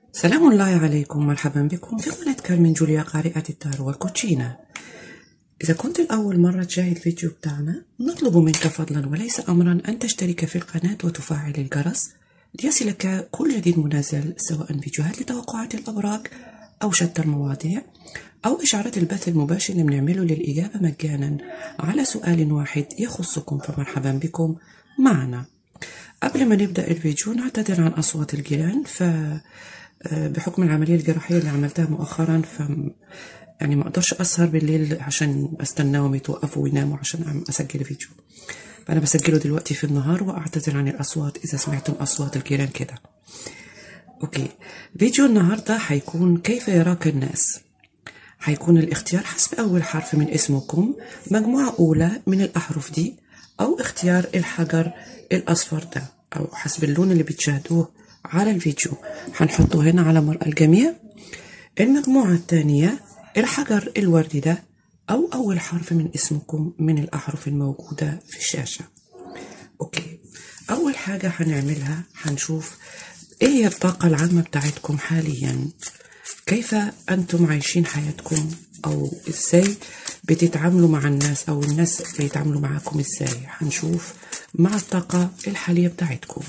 سلام الله عليكم مرحبا بكم في قناة كارمن جوليا قارئة التارو والكوتشينة إذا كنت الأول مرة تشاهد الفيديو بتاعنا نطلب منك فضلا وليس أمرا أن تشترك في القناة وتفعل الجرس ليصلك كل جديد منزل سواء فيديوهات لتوقعات الأبراج أو شتى المواضيع أو إشعارات البث المباشر اللي بنعمله للإجابة مجانا على سؤال واحد يخصكم فمرحبا بكم معنا قبل ما نبدأ الفيديو نعتذر عن أصوات الجيران ف بحكم العملية الجراحية اللي عملتها مؤخرا ف يعني ما اقدرش اسهر بالليل عشان استناهم يتوقفوا ويناموا عشان اسجل فيديو فانا بسجله دلوقتي في النهار واعتذر عن الاصوات اذا سمعتم اصوات الجيران كده اوكي فيديو النهارده هيكون كيف يراك الناس هيكون الاختيار حسب اول حرف من اسمكم مجموعه اولى من الاحرف دي او اختيار الحجر الاصفر ده او حسب اللون اللي بتشاهدوه على الفيديو هنحطه هنا على مرأى الجميع المجموعة الثانية الحجر الوردي ده أو أول حرف من اسمكم من الأحرف الموجودة في الشاشة أوكي أول حاجة هنعملها هنشوف إيه هي الطاقة العامة بتاعتكم حاليا كيف أنتم عايشين حياتكم أو إزاي بتتعاملوا مع الناس أو الناس بيتعاملوا معاكم إزاي هنشوف مع الطاقة الحالية بتاعتكم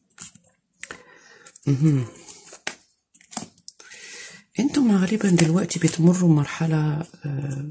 مهم. انتم غالبا دلوقتي بتمروا مرحلة آه،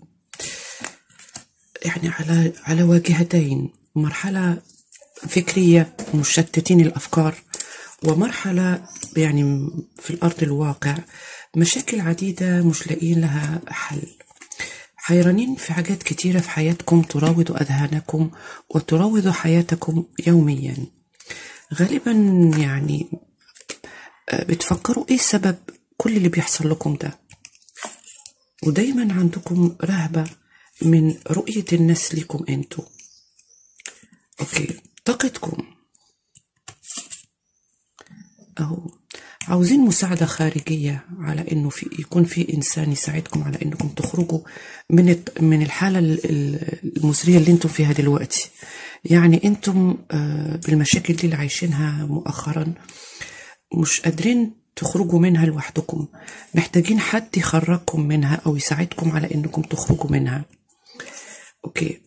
يعني على على واجهتين مرحلة فكرية مشتتين الأفكار ومرحلة يعني في الأرض الواقع مشاكل عديدة مش لاقيين لها حل حيرانين في حاجات كتيرة في حياتكم تراود أذهانكم وتراود حياتكم يوميا غالبا يعني بتفكروا ايه سبب كل اللي بيحصل لكم ده ودايما عندكم رهبة من رؤية الناس ليكم انتوا اوكي طاقتكم اهو عاوزين مساعدة خارجية على انه في يكون في انسان يساعدكم على انكم تخرجوا من الت- من الحالة ال- ال- المزرية اللي انتم فيها دلوقتي يعني انتم آه، بالمشاكل دي اللي عايشينها مؤخرا مش قادرين تخرجوا منها لوحدكم محتاجين حد يخرجكم منها او يساعدكم على انكم تخرجوا منها اوكي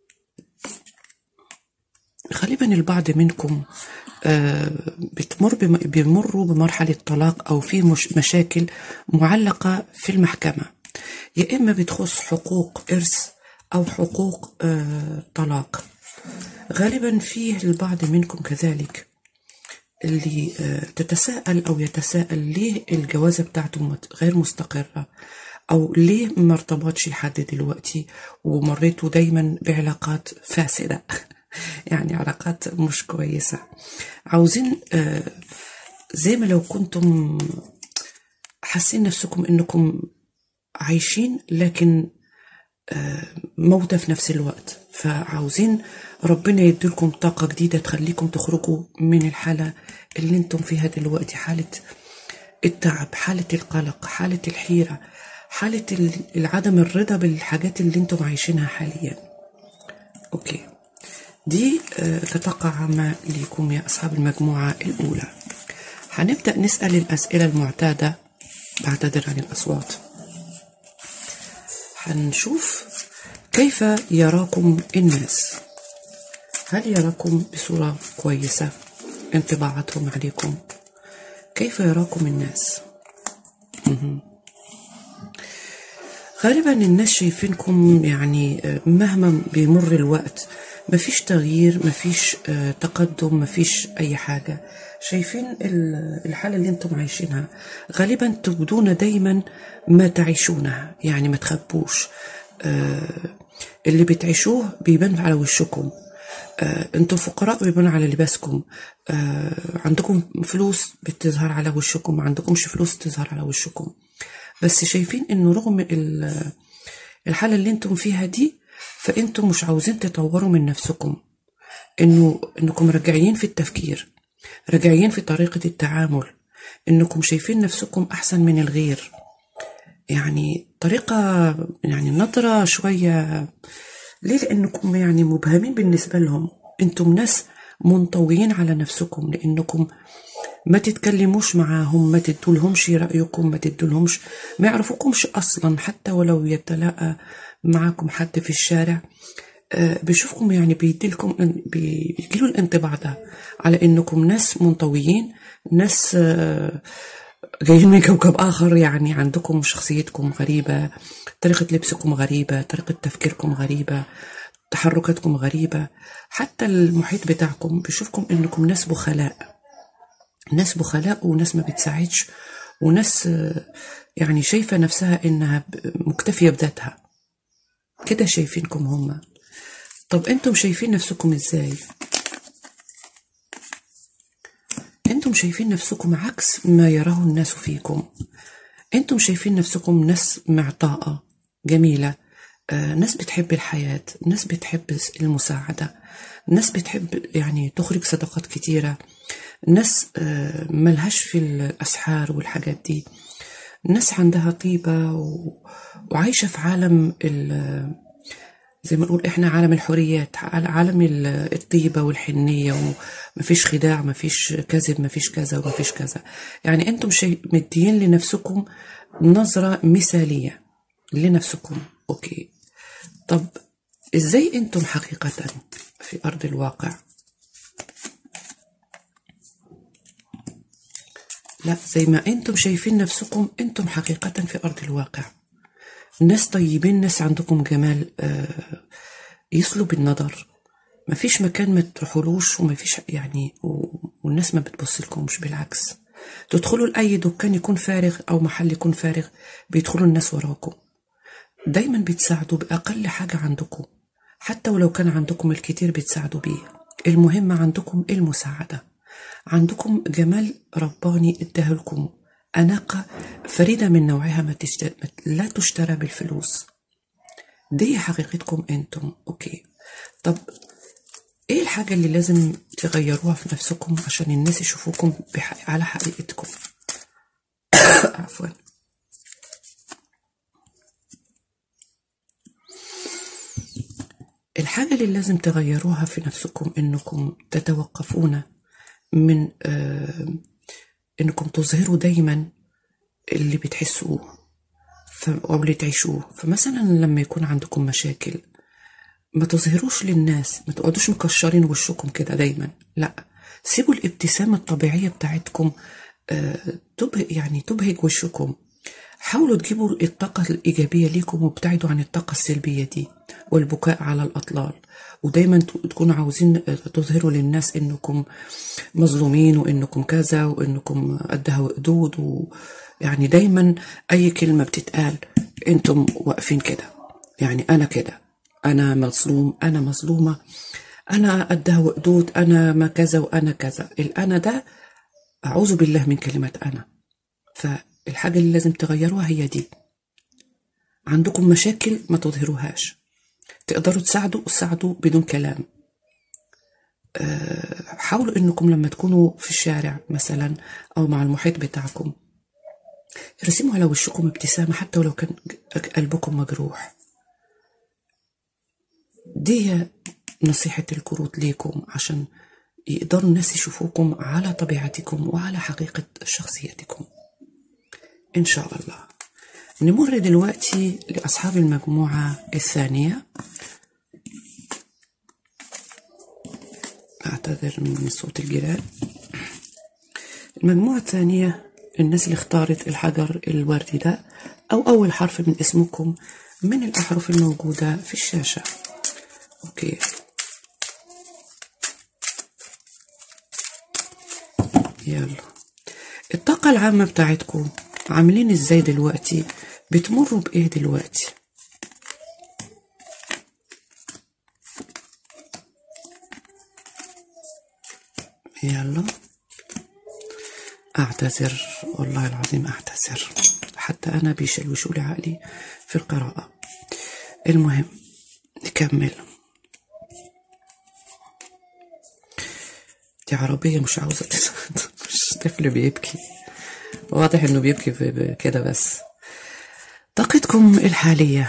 غالبا البعض منكم آه، بتمر بم- بيمروا بمرحلة طلاق أو في مش مشاكل معلقة في المحكمة يا إما بتخص حقوق إرث أو حقوق آه، طلاق غالبا فيه البعض منكم كذلك اللي آه، تتساءل أو يتساءل ليه الجوازة بتاعته مت- غير مستقرة أو ليه ما ارتبطش لحد دلوقتي ومريتوا دايما بعلاقات فاسدة يعني علاقات مش كويسة عاوزين آه، زي ما لو كنتم حاسين نفسكم انكم عايشين لكن موتى في نفس الوقت فعاوزين ربنا يديلكم طاقة جديدة تخليكم تخرجوا من الحالة اللي انتم فيها دلوقتي حالة التعب حالة القلق حالة الحيرة حالة ال- العدم الرضا بالحاجات اللي انتم عايشينها حاليا اوكي دي آه، كطاقة عامة ليكم يا أصحاب المجموعة الأولى هنبدأ نسأل الأسئلة المعتادة بعتذر عن الأصوات هنشوف كيف يراكم الناس هل يراكم بصورة كويسة انطباعاتهم عليكم كيف يراكم الناس مهم. غالبا الناس شايفينكم يعني آه، مهما بيمر الوقت مفيش تغيير مفيش آه، تقدم مفيش أي حاجة شايفين ال- الحالة اللي انتم عايشينها غالبا تبدون دايما ما تعيشونه يعني ما تخبوش آه، اللي بتعيشوه بيبان على وشكم آه، انتم فقراء بيبان على لباسكم آه، عندكم فلوس بتظهر على وشكم ما عندكمش فلوس تظهر على وشكم بس شايفين انه رغم ال- الحالة اللي انتم فيها دي فانتم مش عاوزين تطوروا من نفسكم انه انكم راجعين في التفكير راجعين في طريقة التعامل انكم شايفين نفسكم احسن من الغير يعني طريقة يعني نظرة شوية ليه لأنكم يعني مبهمين بالنسبة لهم أنتم ناس منطويين على نفسكم لأنكم ما تتكلموش معاهم ما تدولهمش رأيكم ما تدولهمش ما يعرفوكمش أصلا حتى ولو يتلاقى معاكم حد في الشارع آه، بيشوفكم يعني بيديلكم بيجيله الانطباع ده على انكم ناس منطويين ناس آه، جايين من كوكب آخر يعني عندكم شخصيتكم غريبة طريقة لبسكم غريبة طريقة تفكيركم غريبة تحركاتكم غريبة حتى المحيط بتاعكم بيشوفكم انكم ناس بخلاء ناس بخلاء وناس ما بتساعدش وناس آه، يعني شايفة نفسها انها مكتفية بذاتها كده شايفينكم هما طب انتم شايفين نفسكم ازاي انتم شايفين نفسكم عكس ما يراه الناس فيكم انتم شايفين نفسكم ناس معطاءة جميلة آه، ناس بتحب الحياة ناس بتحب المساعدة ناس بتحب يعني تخرج صداقات كتيرة ناس آه، ملهاش في الأسحار والحاجات دي ناس عندها طيبة و... وعايشة في عالم ال... زي ما نقول احنا عالم الحريات عالم الطيبة والحنية ومفيش خداع مفيش كذب مفيش كذا ومفيش كذا يعني انتم شيء مديين لنفسكم نظرة مثالية لنفسكم اوكي طب ازاي انتم حقيقة في ارض الواقع لا زي ما انتم شايفين نفسكم انتم حقيقة في ارض الواقع ناس طيبين ناس عندكم جمال آه، يسلب النظر ما فيش مكان ما تروحولوش وما فيش يعني والناس ما بتبص لكمش بالعكس تدخلوا لأي دكان يكون فارغ أو محل يكون فارغ بيدخلوا الناس وراكم دايما بتساعدوا بأقل حاجة عندكم حتى ولو كان عندكم الكتير بتساعدوا بيه المهم عندكم المساعدة عندكم جمال رباني اداهلكم أناقة فريدة من نوعها ما تشتري لا تشترى بالفلوس دي حقيقتكم انتم اوكي طب ايه الحاجة اللي لازم تغيروها في نفسكم عشان الناس يشوفوكم على حقيقتكم عفوا الحاجة اللي لازم تغيروها في نفسكم انكم تتوقفون من آه انكم تظهروا دايما اللي بتحسوه او اللي تعيشوه فمثلا لما يكون عندكم مشاكل ما تظهروش للناس ما تقعدوش مكشرين وشكم كده دايما لا سيبوا الابتسامة الطبيعية بتاعتكم آه تبهج يعني تبهج وشكم حاولوا تجيبوا الطاقة الإيجابية ليكم وابتعدوا عن الطاقة السلبية دي والبكاء على الأطلال ودايما تكونوا عاوزين تظهروا للناس إنكم مظلومين وإنكم كذا وإنكم قدها وقدود ويعني دايما أي كلمة بتتقال أنتم واقفين كده يعني أنا كده أنا مظلوم أنا مظلومة أنا قدها وقدود أنا ما كذا وأنا كذا الأنا ده أعوذ بالله من كلمة أنا ف الحاجة اللي لازم تغيروها هي دي عندكم مشاكل ما تظهروهاش تقدروا تساعدوا تساعدوا بدون كلام أه حاولوا انكم لما تكونوا في الشارع مثلا او مع المحيط بتاعكم ارسموا على وشكم ابتسامة حتى ولو كان قلبكم مجروح دي نصيحة الكروت ليكم عشان يقدروا الناس يشوفوكم على طبيعتكم وعلى حقيقة شخصيتكم إن شاء الله نمر دلوقتي لأصحاب المجموعة الثانية أعتذر من صوت الجيران المجموعة الثانية الناس اللي اختارت الحجر الوردي ده أو أول حرف من اسمكم من الأحرف الموجودة في الشاشة أوكي يلا الطاقة العامة بتاعتكم عاملين ازاي دلوقتي بتمروا بايه دلوقتي يلا اعتذر والله العظيم اعتذر حتى انا بيشلوشوا لي عقلي في القراءة المهم نكمل دي عربية مش عاوزة مش طفل بيبكي واضح انه بيبكي كده بس طاقتكم الحالية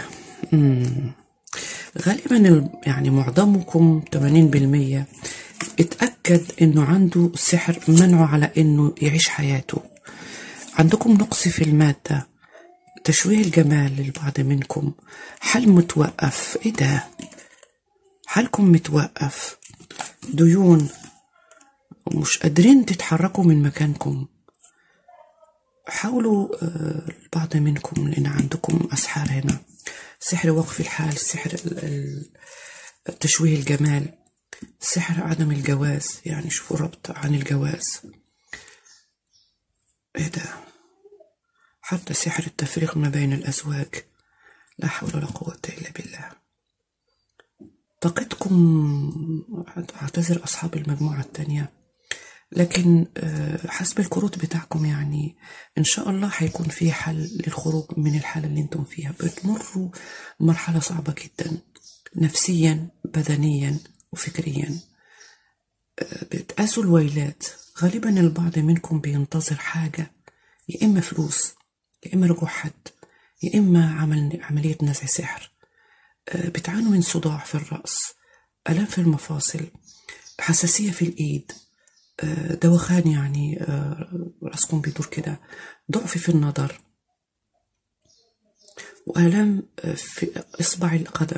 غالبا يعني معظمكم 80% اتأكد مؤكد انه عنده سحر منعه على انه يعيش حياته عندكم نقص في المادة تشويه الجمال للبعض منكم حل متوقف ايه ده حالكم متوقف ديون ومش قادرين تتحركوا من مكانكم حاولوا آه، البعض منكم لأن عندكم أسحار هنا سحر وقف الحال سحر ال- ال- تشويه الجمال سحر عدم الجواز يعني شوفوا ربط عن الجواز ايه ده حتى سحر التفريق ما بين الأزواج لا حول ولا قوة إلا بالله طاقتكم أعتذر أصحاب المجموعة التانية لكن آه، حسب الكروت بتاعكم يعني إن شاء الله هيكون في حل للخروج من الحالة اللي انتم فيها بتمروا مرحلة صعبة جدا نفسيا بدنيا وفكريا آه، بتقاسوا الويلات غالبا البعض منكم بينتظر حاجة يا إما فلوس يا إما رجوع حد يا إما عمل عملية نزع سحر آه، بتعانوا من صداع في الرأس ألم في المفاصل حساسية في الإيد آه، دوخان يعني آه، رأسكم بيدور كده ضعف في النظر وآلام آه، في إصبع القدم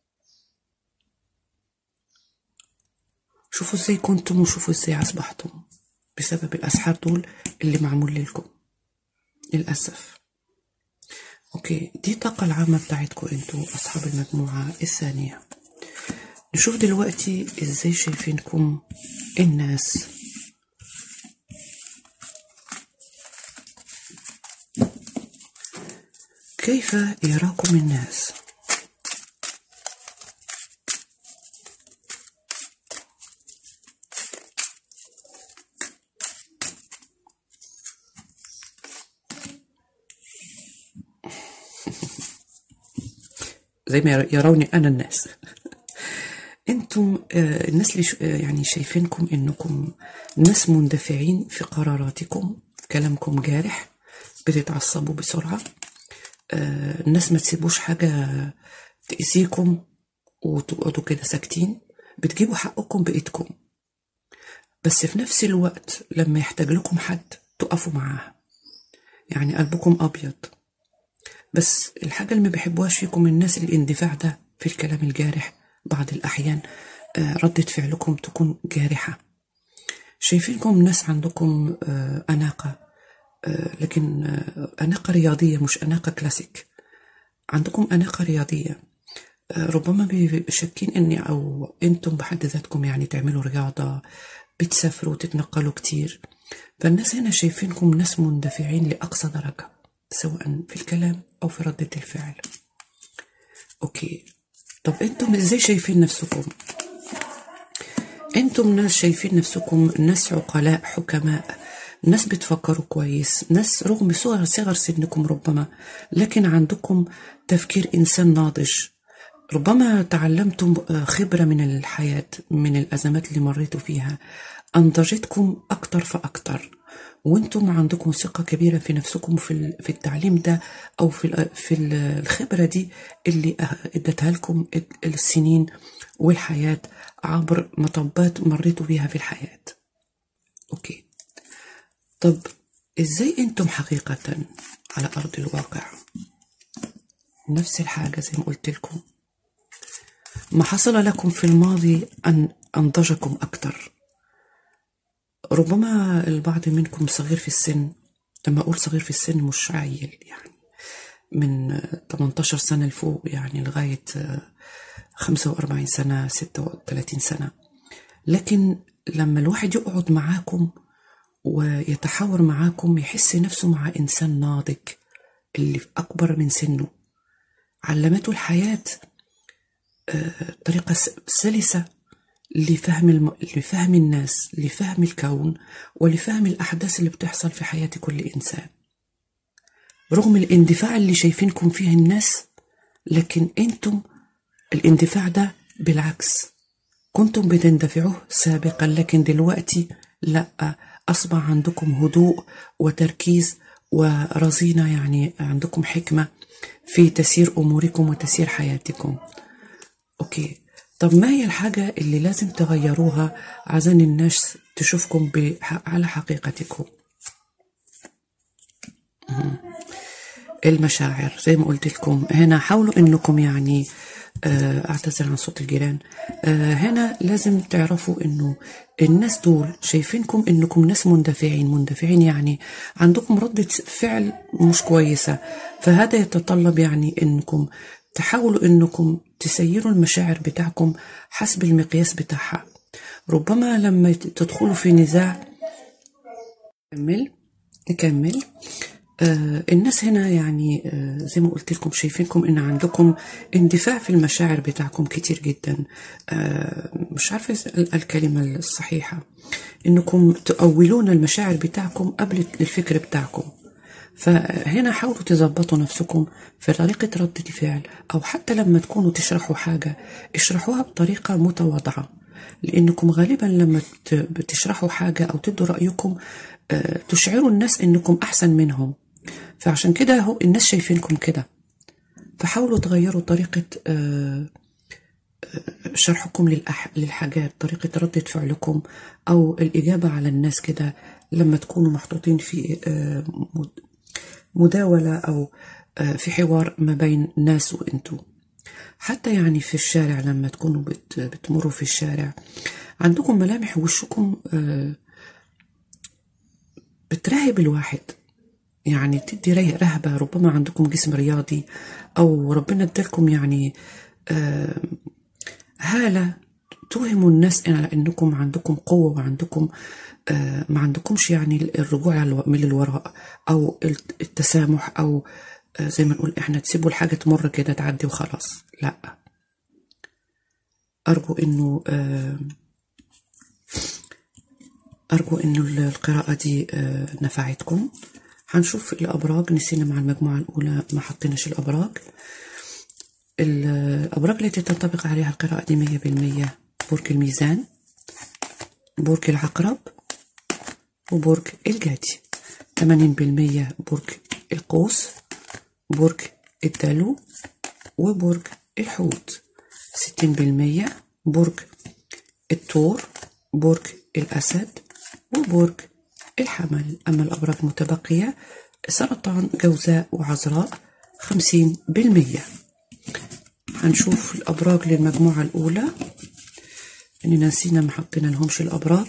شوفوا ازاي كنتم وشوفوا ازاي أصبحتم بسبب الأسحار دول اللي معمول لكم للأسف أوكي دي الطاقة العامة بتاعتكم انتوا أصحاب المجموعة الثانية نشوف دلوقتي ازاي شايفينكم الناس كيف يراكم الناس زي ما يروني أنا الناس انتم آه، الناس اللي ش- آه، يعني شايفينكم انكم ناس مندفعين في قراراتكم كلامكم جارح بتتعصبوا بسرعة آه، الناس ما تسيبوش حاجة تأذيكم وتقعدوا كده ساكتين بتجيبوا حقكم بإيدكم بس في نفس الوقت لما يحتاج لكم حد تقفوا معاه يعني قلبكم أبيض بس الحاجة اللي ما بيحبوهاش فيكم الناس الاندفاع ده في الكلام الجارح بعض الأحيان آه، ردة فعلكم تكون جارحة شايفينكم ناس عندكم آه، أناقة آه، لكن آه، أناقة رياضية مش أناقة كلاسيك عندكم أناقة رياضية آه، ربما بي- شاكين إني أو أنتم بحد ذاتكم يعني تعملوا رياضة بتسافروا وتتنقلوا كتير فالناس هنا شايفينكم ناس مندفعين لأقصى درجة سواء في الكلام أو في ردة الفعل أوكي طب أنتم إزاي شايفين نفسكم انتم ناس شايفين نفسكم ناس عقلاء حكماء ناس بتفكروا كويس ناس رغم صغر صغر سنكم ربما لكن عندكم تفكير إنسان ناضج ربما تعلمتم آه، خبرة من الحياة من الأزمات اللي مريتوا فيها أنضجتكم أكتر فأكتر وانتم عندكم ثقة كبيرة في نفسكم في ال- في التعليم ده أو في ال- في ال- الخبرة دي اللي أه- ادتها لكم ال- السنين والحياة عبر مطبات مريتوا بيها في الحياة أوكي طب إزاي أنتم حقيقة على أرض الواقع نفس الحاجة زي ما قلت لكم ما حصل لكم في الماضي أن أنضجكم أكتر ربما البعض منكم صغير في السن لما أقول صغير في السن مش عيل يعني من آه، 18 سنة لفوق يعني لغاية آه، 45 سنة 36 سنة لكن لما الواحد يقعد معاكم ويتحاور معاكم يحس نفسه مع إنسان ناضج اللي أكبر من سنه علمته الحياة آه، طريقة س- سلسة لفهم الم... لفهم الناس لفهم الكون ولفهم الأحداث اللي بتحصل في حياة كل إنسان رغم الاندفاع اللي شايفينكم فيه الناس لكن انتم الاندفاع ده بالعكس كنتم بتندفعوه سابقا لكن دلوقتي لا أصبح عندكم هدوء وتركيز ورزينة يعني عندكم حكمة في تسيير أموركم وتسيير حياتكم أوكي طب ما هي الحاجة اللي لازم تغيروها عشان الناس تشوفكم على حقيقتكم المشاعر زي ما قلت لكم هنا حاولوا انكم يعني اعتذر عن صوت الجيران هنا لازم تعرفوا انه الناس دول شايفينكم انكم ناس مندفعين مندفعين يعني عندكم ردة فعل مش كويسة فهذا يتطلب يعني انكم تحاولوا انكم تسيروا المشاعر بتاعكم حسب المقياس بتاعها ربما لما تدخلوا في نزاع نكمل نكمل آه الناس هنا يعني آه زي ما قلت لكم شايفينكم ان عندكم اندفاع في المشاعر بتاعكم كتير جدا آه مش عارفه الكلمه الصحيحه انكم تؤولون المشاعر بتاعكم قبل الفكر بتاعكم فهنا حاولوا تظبطوا نفسكم في طريقة ردة الفعل أو حتى لما تكونوا تشرحوا حاجة اشرحوها بطريقة متواضعة لأنكم غالبا لما بتشرحوا حاجة أو تدوا رأيكم تشعروا الناس أنكم أحسن منهم فعشان كده هو الناس شايفينكم كده فحاولوا تغيروا طريقة شرحكم للحاجات طريقة ردة فعلكم أو الإجابة على الناس كده لما تكونوا محطوطين في مداولة أو في حوار ما بين ناس وإنتو حتى يعني في الشارع لما تكونوا بت بتمروا في الشارع عندكم ملامح وشكم بترهب الواحد يعني بتدي رهبة ربما عندكم جسم رياضي أو ربنا ادالكم يعني هالة توهموا الناس على انكم عندكم قوة وعندكم آه ما عندكمش يعني الرجوع من الوراء او التسامح او آه زي ما نقول احنا تسيبوا الحاجة تمر كده تعدي وخلاص لا ارجو انه آه ارجو انه القراءة دي نفعتكم هنشوف الابراج نسينا مع المجموعة الاولى ما حطيناش الابراج الأبراج التي تنطبق عليها القراءة دي مية بالمية برج الميزان برج العقرب وبرج الجدي تمانين بالمية برج القوس برج الدلو وبرج الحوت ستين بالمية برج الثور برج الأسد وبرج الحمل أما الأبراج المتبقية سرطان جوزاء وعذراء خمسين بالمية هنشوف الأبراج للمجموعة الأولى إننا نسينا ما حطينا لهمش الأبراج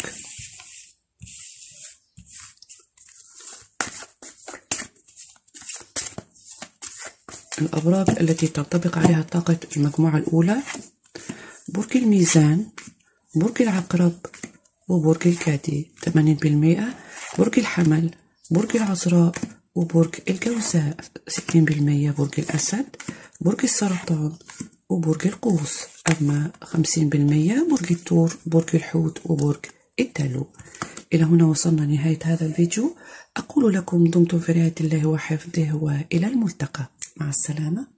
الأبراج التي تنطبق عليها طاقة المجموعة الأولى برج الميزان برج العقرب وبرج الكادي 80% برج الحمل برج العذراء وبرج الجوزاء 60% برج الأسد برج السرطان وبرج القوس أما 50% برج الثور برج الحوت وبرج الدلو إلى هنا وصلنا نهاية هذا الفيديو أقول لكم دمتم في رعاية الله وحفظه وإلى الملتقى مع السلامة